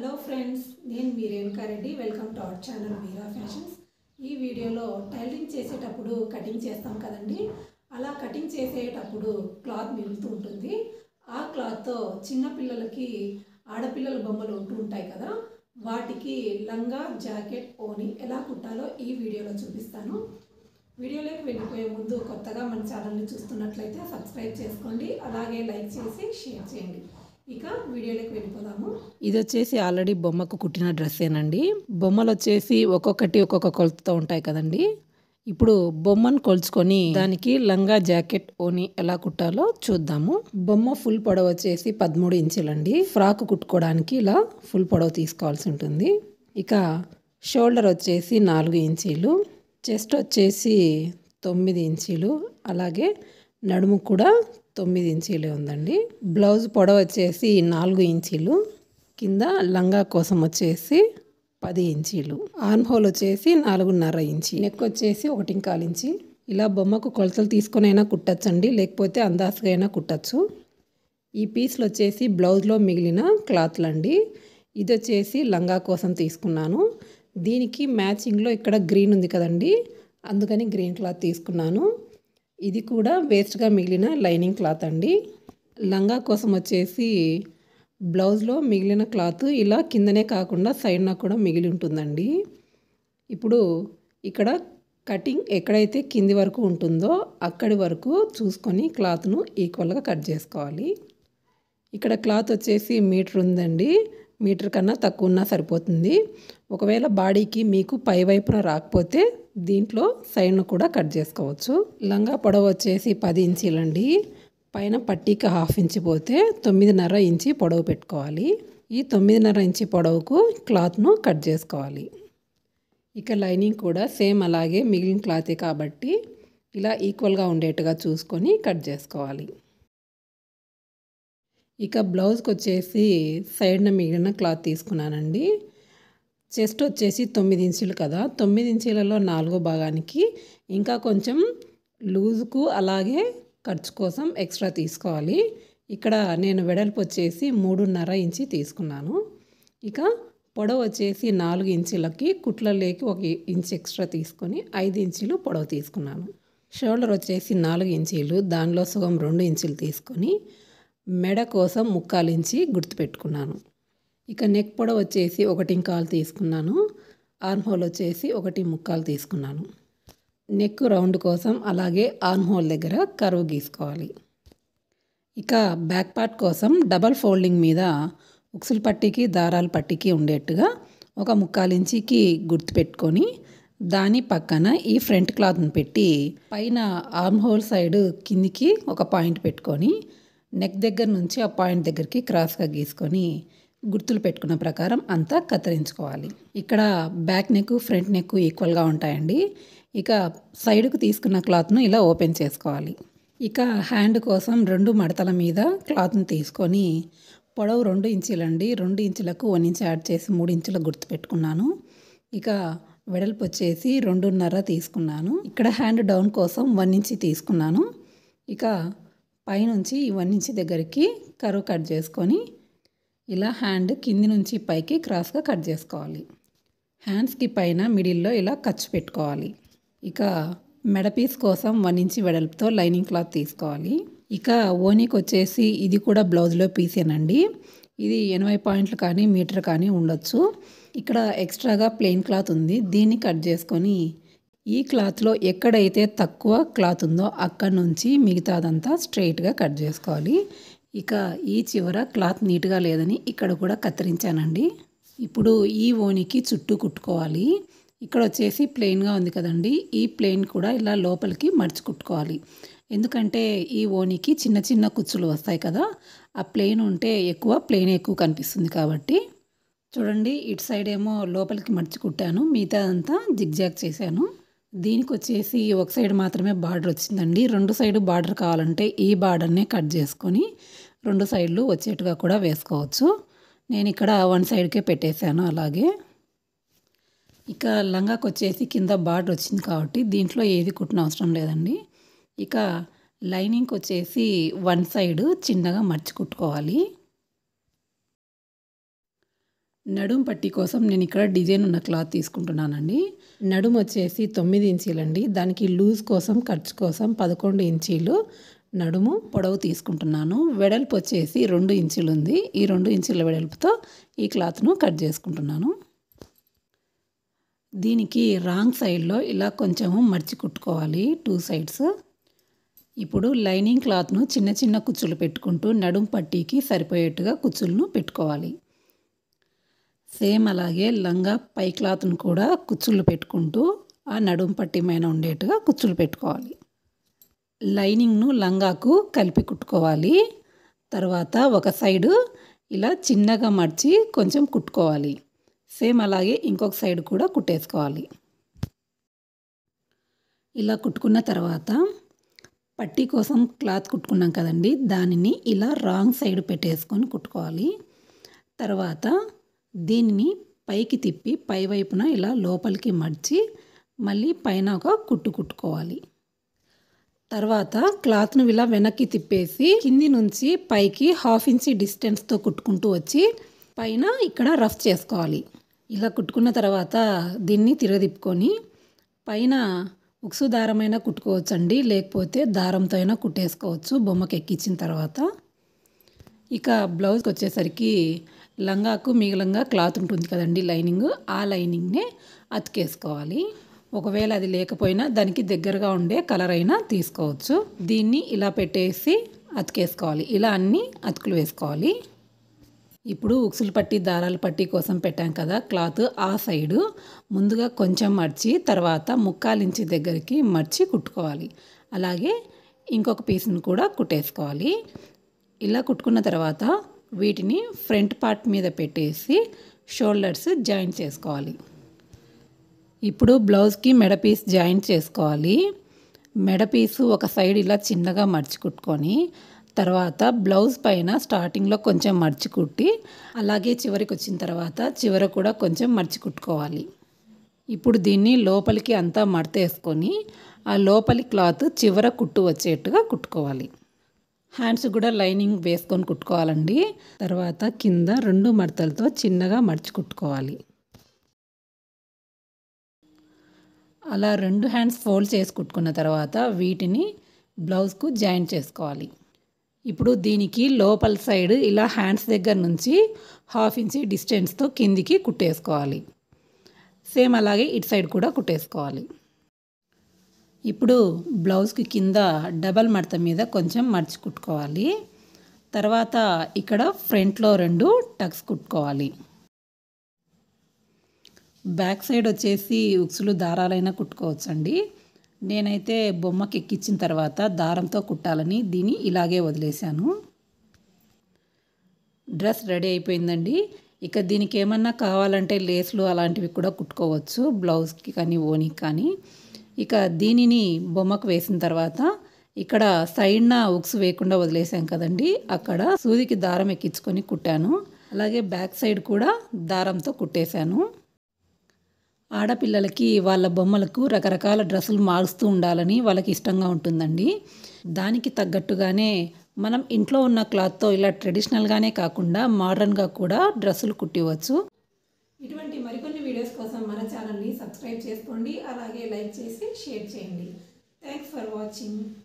hello friends నేను మీ Renuka Reddy welcome to our channel Meera fashions ఈ వీడియోలో టైలరింగ్ చేసేటప్పుడు కటింగ్ చేస్తాం కదండి అలా కటింగ్ చేసేటప్పుడు క్లాత్ మిగులుతూ ఉంటుంది ఆ క్లాత్తో చిన్న పిల్లలకి ఆడపిల్లల బొమ్మలు ఉంటూ ఉంటాయి కదా వాటికి లంగా జాకెట్ ఓని ఎలా కుట్టాలో ఈ వీడియోలో చూపిస్తాను వీడియోలోకి వెళ్ళిపోయే ముందు కొత్తగా మన ఛానల్ని చూస్తున్నట్లయితే సబ్స్క్రైబ్ చేసుకోండి అలాగే లైక్ చేసి షేర్ చేయండి ఇక వీడియోలోకి వెళ్ళిపోదాము ఇది వచ్చేసి ఆల్రెడీ బొమ్మకు కుట్టిన డ్రెస్సేనండి బొమ్మలు వచ్చేసి ఒక్కొక్కటి ఒక్కొక్క కొలతతో ఉంటాయి కదండి ఇప్పుడు బొమ్మను కొలుచుకొని దానికి లంగా జాకెట్ ఓని ఎలా కుట్టాలో చూద్దాము బొమ్మ ఫుల్ పొడవు వచ్చేసి పదమూడు ఇంచులండి ఫ్రాక్ కుట్టుకోవడానికి ఇలా ఫుల్ పొడవు తీసుకోవాల్సి ఉంటుంది ఇక షోల్డర్ వచ్చేసి నాలుగు ఇంచీలు చెస్ట్ వచ్చేసి తొమ్మిది ఇంచీలు అలాగే నడుము కూడా తొమ్మిది ఇంచీలే ఉందండి బ్లౌజ్ పొడవు వచ్చేసి నాలుగు ఇంచీలు కింద లంగా కోసం వచ్చేసి పది ఇంచీలు ఆర్మ్ హోల్ వచ్చేసి నాలుగున్నర ఇంచి నెక్ వచ్చేసి ఒకటి కాలు ఇంచి ఇలా బొమ్మకు కొలతలు తీసుకొని అయినా కుట్టచ్చండి లేకపోతే అందాసుగా అయినా కుట్టచ్చు ఈ పీస్లు వచ్చేసి బ్లౌజ్లో మిగిలిన క్లాత్లు అండి ఇది వచ్చేసి లంగా కోసం తీసుకున్నాను దీనికి మ్యాచింగ్లో ఇక్కడ గ్రీన్ ఉంది కదండి అందుకని గ్రీన్ క్లాత్ తీసుకున్నాను ఇది కూడా వేస్ట్గా మిగిలిన లైనింగ్ క్లాత్ అండి లంగా కోసం వచ్చేసి బ్లౌజ్లో మిగిలిన క్లాత్ ఇలా కిందనే కాకుండా సైడ్న కూడా మిగిలి ఉంటుందండి ఇప్పుడు ఇక్కడ కటింగ్ ఎక్కడైతే కింది వరకు ఉంటుందో అక్కడి వరకు చూసుకొని క్లాత్ను ఈక్వల్గా కట్ చేసుకోవాలి ఇక్కడ క్లాత్ వచ్చేసి మీటర్ ఉందండి మీటర్ కన్నా తక్కువ ఉన్నా సరిపోతుంది ఒకవేళ బాడీకి మీకు పై వైపున రాకపోతే దీంట్లో సైడ్ను కూడా కట్ చేసుకోవచ్చు లంగా పొడవు వచ్చేసి పది ఇంచీలండి పైన పట్టీకి హాఫ్ ఇంచి పోతే తొమ్మిదిన్నర ఇంచి పొడవు పెట్టుకోవాలి ఈ తొమ్మిదిన్నర ఇంచి పొడవుకు క్లాత్ను కట్ చేసుకోవాలి ఇక లైనింగ్ కూడా సేమ్ అలాగే మిగిలిన క్లాతే కాబట్టి ఇలా ఈక్వల్గా ఉండేట్టుగా చూసుకొని కట్ చేసుకోవాలి ఇక బ్లౌజ్కి వచ్చేసి సైడ్న మిగిలిన క్లాత్ తీసుకున్నానండి చెస్ట్ వచ్చేసి తొమ్మిది ఇంచులు కదా తొమ్మిది ఇంచులలో నాలుగో భాగానికి ఇంకా కొంచెం లూజుకు అలాగే ఖర్చు కోసం ఎక్స్ట్రా తీసుకోవాలి ఇక్కడ నేను వెడల్పు వచ్చేసి మూడున్నర ఇంచి తీసుకున్నాను ఇక పొడవు వచ్చేసి నాలుగు ఇంచులకి కుట్లలోకి ఒక ఇంచ్ ఎక్స్ట్రా తీసుకొని ఐదు ఇంచులు పొడవు తీసుకున్నాను షోల్డర్ వచ్చేసి నాలుగు ఇంచీలు దానిలో సగం రెండు ఇంచులు తీసుకొని మెడ కోసం ముక్కాలు ఇంచి గుర్తుపెట్టుకున్నాను ఇక నెక్ పొడవు వచ్చేసి ఒకటి కాలు తీసుకున్నాను ఆర్మ్ హోల్ వచ్చేసి ఒకటి ముక్కాలు తీసుకున్నాను నెక్ రౌండ్ కోసం అలాగే ఆర్మ్ హోల్ దగ్గర కరువు గీసుకోవాలి ఇక బ్యాక్ పార్ట్ కోసం డబల్ ఫోల్డింగ్ మీద ఉక్సుల పట్టీకి దారాల పట్టీకి ఉండేట్టుగా ఒక ముక్కాలు ఇంచికి గుర్తు పెట్టుకొని దాని పక్కన ఈ ఫ్రంట్ క్లాత్ని పెట్టి పైన ఆర్మ్ హోల్ సైడ్ కిందికి ఒక పాయింట్ పెట్టుకొని నెక్ దగ్గర నుంచి ఆ పాయింట్ దగ్గరికి క్రాస్గా గీసుకొని గుర్తులు పెట్టుకున్న ప్రకారం అంతా కత్తిరించుకోవాలి ఇక్కడ బ్యాక్ నెక్ ఫ్రంట్ నెక్ ఈక్వల్గా ఉంటాయండి ఇక సైడ్కు తీసుకున్న క్లాత్ను ఇలా ఓపెన్ చేసుకోవాలి ఇక హ్యాండ్ కోసం రెండు మడతల మీద క్లాత్ని తీసుకొని పొడవు రెండు ఇంచులండి రెండు ఇంచులకు వన్ ఇంచ్ యాడ్ చేసి మూడు ఇంచులకు గుర్తు పెట్టుకున్నాను ఇక వెడల్పు వచ్చేసి రెండున్నర తీసుకున్నాను ఇక్కడ హ్యాండ్ డౌన్ కోసం వన్ ఇంచి తీసుకున్నాను ఇక పైనుంచి ఈ వన్ ఇంచ్ దగ్గరికి కరువు కట్ చేసుకొని ఇలా హ్యాండ్ కింది నుంచి పైకి క్రాస్గా కట్ చేసుకోవాలి హ్యాండ్స్కి పైన మిడిల్లో ఇలా ఖర్చు పెట్టుకోవాలి ఇక మెడ పీస్ కోసం వన్ ఇంచి వెడల్పుతో లైనింగ్ క్లాత్ తీసుకోవాలి ఇక ఓనీకి వచ్చేసి ఇది కూడా బ్లౌజ్లో పీసేనండి ఇది ఎనభై పాయింట్లు కానీ మీటర్ కానీ ఉండొచ్చు ఇక్కడ ఎక్స్ట్రాగా ప్లెయిన్ క్లాత్ ఉంది దీన్ని కట్ చేసుకొని ఈ క్లాత్లో ఎక్కడైతే తక్కువ క్లాత్ ఉందో అక్కడ నుంచి మిగతాదంతా స్ట్రైట్గా కట్ చేసుకోవాలి ఇక ఈ చివర క్లాత్ నీట్గా లేదని ఇక్కడ కూడా కత్తిరించానండి ఇప్పుడు ఈ ఓనికి చుట్టూ కుట్టుకోవాలి ఇక్కడ వచ్చేసి ప్లెయిన్గా ఉంది కదండి ఈ ప్లెయిన్ కూడా ఇలా లోపలికి మడిచి కుట్టుకోవాలి ఎందుకంటే ఈ ఓనికి చిన్న చిన్న కుచ్చులు వస్తాయి కదా ఆ ప్లెయిన్ ఉంటే ఎక్కువ ప్లెయిన్ ఎక్కువ కనిపిస్తుంది కాబట్టి చూడండి ఇటు సైడ్ ఏమో లోపలికి మడిచి కుట్టాను మిగతా అంతా జిగ్జాగ్ చేశాను దీనికి వచ్చేసి ఒక సైడ్ మాత్రమే బార్డర్ వచ్చిందండి రెండు సైడ్ బార్డర్ కావాలంటే ఈ బార్డర్నే కట్ చేసుకొని రెండు సైడ్లు వచ్చేట్టుగా కూడా వేసుకోవచ్చు నేను ఇక్కడ వన్ సైడ్కే పెట్టేశాను అలాగే ఇక లంగాకి వచ్చేసి కింద బార్డర్ వచ్చింది కాబట్టి దీంట్లో ఏది కుట్టిన అవసరం లేదండి ఇక లైనింగ్కి వచ్చేసి వన్ సైడ్ చిన్నగా మర్చి కుట్టుకోవాలి నడుం పట్టి కోసం నేను ఇక్కడ డిజైన్ ఉన్న క్లాత్ తీసుకుంటున్నానండి నడుం వచ్చేసి తొమ్మిది ఇంచీలండి దానికి లూజ్ కోసం ఖర్చు కోసం పదకొండు ఇంచీలు నడుము పొడవు తీసుకుంటున్నాను వెడల్పు వచ్చేసి రెండు ఇంచులు ఉంది ఈ రెండు ఇంచుల వెడల్పుతో ఈ క్లాత్ను కట్ చేసుకుంటున్నాను దీనికి రాంగ్ సైడ్లో ఇలా కొంచెము మర్చి కుట్టుకోవాలి టూ సైడ్స్ ఇప్పుడు లైనింగ్ క్లాత్ను చిన్న చిన్న కుచ్చులు పెట్టుకుంటూ నడుం పట్టీకి సరిపోయేట్టుగా కుచ్చులను పెట్టుకోవాలి సేమ్ అలాగే లంగా పై క్లాత్ను కూడా కుచ్చులు పెట్టుకుంటూ ఆ నడుం పట్టి పైన ఉండేట్టుగా కుచ్చులు పెట్టుకోవాలి లైనింగ్ను లంగాకు కలిపి కుట్టుకోవాలి తర్వాత ఒక సైడు ఇలా చిన్నగా మర్చి కొంచెం కుట్టుకోవాలి సేమ్ అలాగే ఇంకొక సైడ్ కూడా కుట్టేసుకోవాలి ఇలా కుట్టుకున్న తర్వాత పట్టీ కోసం క్లాత్ కుట్టుకున్నాం కదండి దానిని ఇలా రాంగ్ సైడ్ పెట్టేసుకొని కుట్టుకోవాలి తర్వాత దీనిని పైకి తిప్పి పై వైపున ఇలా లోపలికి మడిచి మళ్ళీ పైన ఒక కుట్టు కుట్టుకోవాలి తర్వాత క్లాత్ను ఇలా వెనక్కి తిప్పేసి కింది నుంచి పైకి హాఫ్ ఇంచ్ డిస్టెన్స్తో కుట్టుకుంటూ వచ్చి పైన ఇక్కడ రఫ్ చేసుకోవాలి ఇలా కుట్టుకున్న తర్వాత దీన్ని తిరగదిప్పుకొని పైన ఉక్సు దారమైనా కుట్టుకోవచ్చండి లేకపోతే దారంతో అయినా కుట్టేసుకోవచ్చు బొమ్మకి ఎక్కించిన తర్వాత ఇక బ్లౌజ్కి వచ్చేసరికి లంగాకు మిగిలంగా క్లాత్ ఉంటుంది కదండి లైనింగ్ ఆ లైనింగ్నే అతికేసుకోవాలి ఒకవేళ అది లేకపోయినా దానికి దగ్గరగా ఉండే కలర్ అయినా తీసుకోవచ్చు దీన్ని ఇలా పెట్టేసి అతికేసుకోవాలి ఇలా అన్ని అతుకులు వేసుకోవాలి ఇప్పుడు ఉక్సులు పట్టి దారాలు పట్టి కోసం పెట్టాం కదా క్లాత్ ఆ సైడు ముందుగా కొంచెం మర్చి తర్వాత ముక్కాలించి దగ్గరికి మర్చి కుట్టుకోవాలి అలాగే ఇంకొక పీస్ని కూడా కుట్టేసుకోవాలి ఇలా కుట్టుకున్న తర్వాత వీటిని ఫ్రంట్ పార్ట్ మీద పెట్టేసి షోల్డర్స్ జాయింట్ చేసుకోవాలి ఇప్పుడు బ్లౌజ్కి మెడ పీస్ జాయింట్ చేసుకోవాలి మెడ పీసు ఒక సైడ్ ఇలా చిన్నగా మర్చి కుట్టుకొని తర్వాత బ్లౌజ్ పైన స్టార్టింగ్లో కొంచెం మర్చి కుట్టి అలాగే చివరికి వచ్చిన తర్వాత చివర కూడా కొంచెం మర్చి కుట్టుకోవాలి ఇప్పుడు దీన్ని లోపలికి అంతా మడతేసుకొని ఆ లోపలి క్లాత్ చివర కుట్టు వచ్చేట్టుగా కుట్టుకోవాలి హ్యాండ్స్ కూడా లైనింగ్ వేసుకొని కుట్టుకోవాలండి తర్వాత కింద రెండు మడతలతో చిన్నగా మడిచి కుట్టుకోవాలి అలా రెండు హ్యాండ్స్ ఫోల్డ్ చేసి కుట్టుకున్న తర్వాత వీటిని బ్లౌజ్కు జాయింట్ చేసుకోవాలి ఇప్పుడు దీనికి లోపల సైడ్ ఇలా హ్యాండ్స్ దగ్గర నుంచి హాఫ్ ఇంచ్ డిస్టెన్స్తో కిందికి కుట్టేసుకోవాలి సేమ్ అలాగే ఇటు సైడ్ కూడా కుట్టేసుకోవాలి ఇప్పుడు బ్లౌజ్కి కింద డబల్ మడత మీద కొంచెం మర్చి కుట్టుకోవాలి తర్వాత ఇక్కడ ఫ్రంట్లో రెండు టక్స్ కుట్టుకోవాలి బ్యాక్ సైడ్ వచ్చేసి ఉక్సులు దారాలైనా కుట్టుకోవచ్చండి నేనైతే బొమ్మకి ఎక్కించిన తర్వాత దారంతో కుట్టాలని దీన్ని ఇలాగే వదిలేశాను డ్రెస్ రెడీ అయిపోయిందండి ఇక దీనికి ఏమన్నా కావాలంటే లేస్లు అలాంటివి కూడా కుట్టుకోవచ్చు బ్లౌజ్కి కానీ ఓనికి కానీ ఇక దీనిని బొమ్మకు వేసిన తర్వాత ఇక్కడ సైడ్న ఉక్స్ వేయకుండా వదిలేసాం కదండి అక్కడ సూదికి దారం ఎక్కించుకొని కుట్టాను అలాగే బ్యాక్ సైడ్ కూడా దారంతో కుట్టేశాను ఆడపిల్లలకి వాళ్ళ బొమ్మలకు రకరకాల డ్రెస్సులు మారుస్తూ ఉండాలని వాళ్ళకి ఇష్టంగా ఉంటుందండి దానికి తగ్గట్టుగానే మనం ఇంట్లో ఉన్న క్లాత్తో ఇలా ట్రెడిషనల్గానే కాకుండా మోడర్న్గా కూడా డ్రెస్సులు కుట్టివచ్చు ఇటువంటి మరికొన్ని వీడియోస్ కోసం మన ఛానల్ని సబ్స్క్రైబ్ చేసుకోండి అలాగే లైక్ చేసి షేర్ చేయండి థ్యాంక్స్ ఫర్ వాచింగ్